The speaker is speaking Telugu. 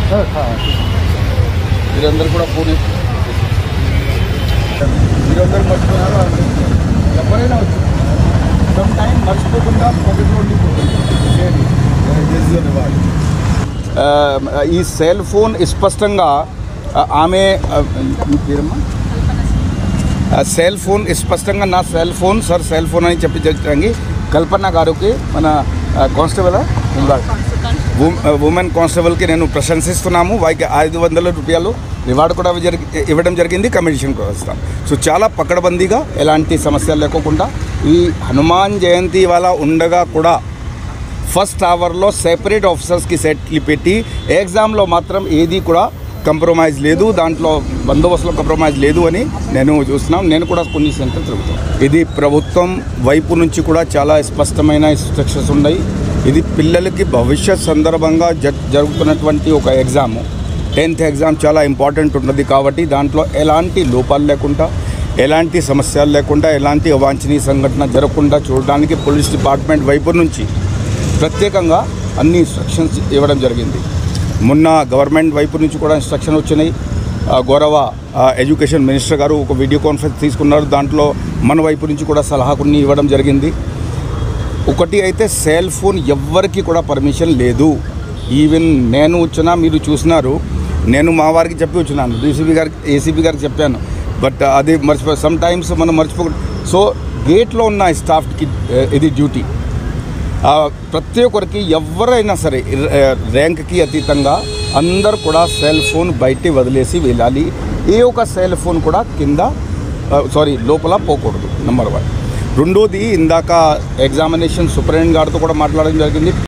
మీరందరూ కూడా పూణే మీరందరూ మర్చిపోయినారు ఎవరైనా వచ్చి సమ్ టైం మర్చిపోకుండా పక్కన ఉండిపోతుంది ఈ సెల్ ఫోన్ స్పష్టంగా ఆ, ఆమె ఆ, మీ పేరమ్మా ఆ సెల్ ఫోన్ స్పష్టంగా నా cell phone sir cell phone అని చెప్పి చెప్పడానికి కల్పన గారికి మన ఆ, కానిస్టేబుల్ ఉమెన్ కానిస్టేబుల్కి నేను ప్రశంసిస్తున్నాము వారికి ఐదు వందల రూపాయలు రివార్డు కూడా జరిగి ఇవ్వడం జరిగింది కమిషన్ కూడా వస్తాం సో చాలా పకడ్బందీగా ఎలాంటి సమస్యలు లేకోకుండా ఈ హనుమాన్ జయంతి వాళ్ళ ఉండగా కూడా ఫస్ట్ అవర్లో సెపరేట్ ఆఫీసర్స్కి సెట్లు పెట్టి ఎగ్జామ్లో మాత్రం ఏది కూడా కంప్రమైజ్ లేదు దాంట్లో బందోబస్తులో కంప్రమైజ్ లేదు అని నేను చూస్తున్నాం నేను కూడా కొన్ని సెంటర్ తిరుగుతాను ఇది ప్రభుత్వం వైపు నుంచి కూడా చాలా స్పష్టమైన ఇన్స్ట్రక్షన్స్ ఉన్నాయి ఇది పిల్లలకి భవిష్యత్ సందర్భంగా జ జరుగుతున్నటువంటి ఒక ఎగ్జాము టెన్త్ ఎగ్జామ్ చాలా ఇంపార్టెంట్ ఉంటుంది కాబట్టి దాంట్లో ఎలాంటి లోపాలు లేకుండా ఎలాంటి సమస్యలు లేకుండా ఎలాంటి అవాంఛనీయ సంఘటన జరగకుండా చూడడానికి పోలీస్ డిపార్ట్మెంట్ వైపు నుంచి ప్రత్యేకంగా అన్ని ఇన్స్ట్రక్షన్స్ ఇవ్వడం జరిగింది మొన్న గవర్నమెంట్ వైపు నుంచి కూడా ఇన్స్ట్రక్షన్ వచ్చినాయి ఆ, గౌరవ ఆ, ఎడ్యుకేషన్ మినిస్టర్ గారు ఒక వీడియో కాన్ఫరెన్స్ తీసుకున్నారు దాంట్లో మన వైపు నుంచి కూడా సలహా కొన్ని ఇవ్వడం జరిగింది ఒకటి అయితే సెల్ ఫోన్ ఎవ్వరికి కూడా పర్మిషన్ లేదు ఈవెన్ నేను వచ్చినా మీరు చూసినారు నేను మా వారికి చెప్పి వచ్చినాను డీసీపీ గారికి ఏసీపీ గారికి చెప్పాను బట్ అది మర్చిపో సమ్ టైమ్స్ మనం మర్చిపో సో గేట్లో ఉన్న స్టాఫ్కి ఆ, ఇది డ్యూటీ ఆ, ప్రతి ఒక్కరికి ఎవరైనా సరే ఆ, ర్యాంక్కి అతీతంగా అందరు కూడా సెల్ ఫోన్ బయట వదిలేసి వెళ్ళాలి ఏ ఒక సెల్ ఫోన్ కూడా కింద సారీ లోపల పోకూడదు నెంబర్ వన్ రెండోది ఇందాక ఎగ్జామినేషన్ సూపరింటెండెంట్ గారితో కూడా మాట్లాడడం జరిగింది